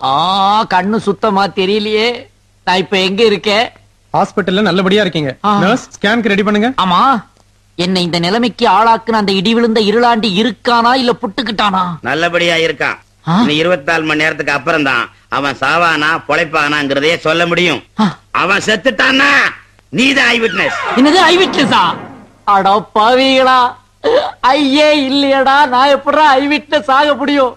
ஆ கண்ணு சுத்தமா தெரியலையே நான் இப்ப எங்க இருக்கேன் ஹாஸ்பிடல்ல நல்லபடியா இருக்கீங்க ஆ. நர்ஸ் ஸ்கேனுக்கு ரெடி பண்ணுங்க ஆமா என்னை இந்த நிலைமைக்கு ஆளாக்குன அந்த இடி விழுந்த இருளாண்டி இருக்கானா இல்ல புட்டுக்கிட்டானா நல்லபடியா இருக்கான் ஆ? இன்னும் இருபத்தி நாலு மணி நேரத்துக்கு அப்புறம் தான் அவன் சாவானா பொழைப்பானாங்கிறதையே சொல்ல முடியும் ஆ. அவன் செத்துட்டான்னா நீதான் ஐ விட்னஸ் என்னது ஐ விட்னஸா அட பாவிகளா ஐயே இல்லையடா நான் எப்படா ஐ விட்னஸ் ஆக முடியும்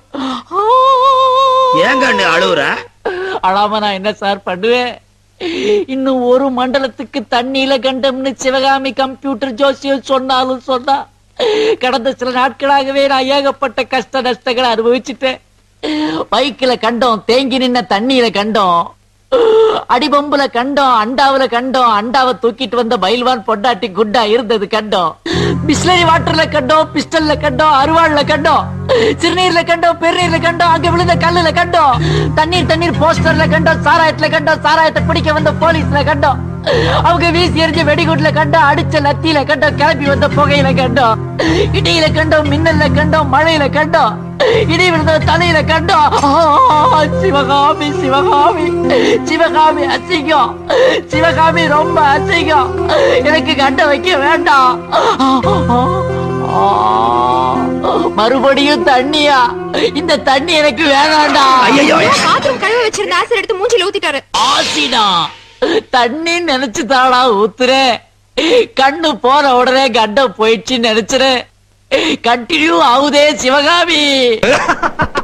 ஏங்க நீ அழுவுற அழாம நான் என்ன சார் பண்ணுவேன் இன்னும் ஒரு மண்டலத்துக்கு தண்ணியில கண்டம்னு சிவகாமி கம்ப்யூட்டர் ஜோசியம் சொன்னாலும் சொன்னா கடந்த சில நாட்களாகவே நான் ஏகப்பட்ட கஷ்ட நஷ்டங்களை அனுபவிச்சுட்டேன் பைக்கில கண்டோம் தேங்கி நின்ன தண்ணியில கண்டோம் அடிபம்புல கண்டோம் அண்டாவுல கண்டோம் அண்டாவை தூக்கிட்டு வந்த பயில்வான் பொண்டாட்டி குண்டா இருந்தது கண்டோம் பிஸ்லரி வாட்டர்ல கண்டோம் பிஸ்டல்ல கண்டோம் அருவாள்ல கண்டோம் சிறுநீர்ல கண்டோம் பெருநீர்ல கண்டோம் அங்க விழுந்த கல்லுல கண்டோம் தண்ணீர் தண்ணீர் போஸ்டர்ல கண்டோம் சாராயத்துல கண்டோம் சாராயத்தை பிடிக்க வந்த போலீஸ்ல கண்டோம் அவங்க வீசி எறிஞ்ச வெடிகுட்ல கண்டோம் அடிச்ச லத்தியில கண்டோம் கிளப்பி வந்த புகையில கண்டோம் இடியில கண்டோம் மின்னல்ல கண்டோம் மழையில கண்டோம் இடி விழுந்த தலையில கண்டோம் ஆ, சிவகாமி சிவகாமி சிவகாமி அசிங்கம் சிவகாமி ரொம்ப அசிங்கம் எனக்கு கண்ட வைக்க வேண்டாம் ஆ, மறுபடியும் தண்ணியா இந்த தண்ணி எனக்கு வேணாண்டா ஐயோ பாத்ரூம் கழுவ வச்சிருந்த ஆசிட் எடுத்து மூஞ்சில ஊத்திட்டாரு ஆசிடா தண்ணி நினைச்சு தாடா ஊத்துறேன் கண்ணு போன உடனே கண்டம் போயிடுச்சுன்னு நினைச்சுறேன் கண்டினியூ ஆகுதே சிவகாமி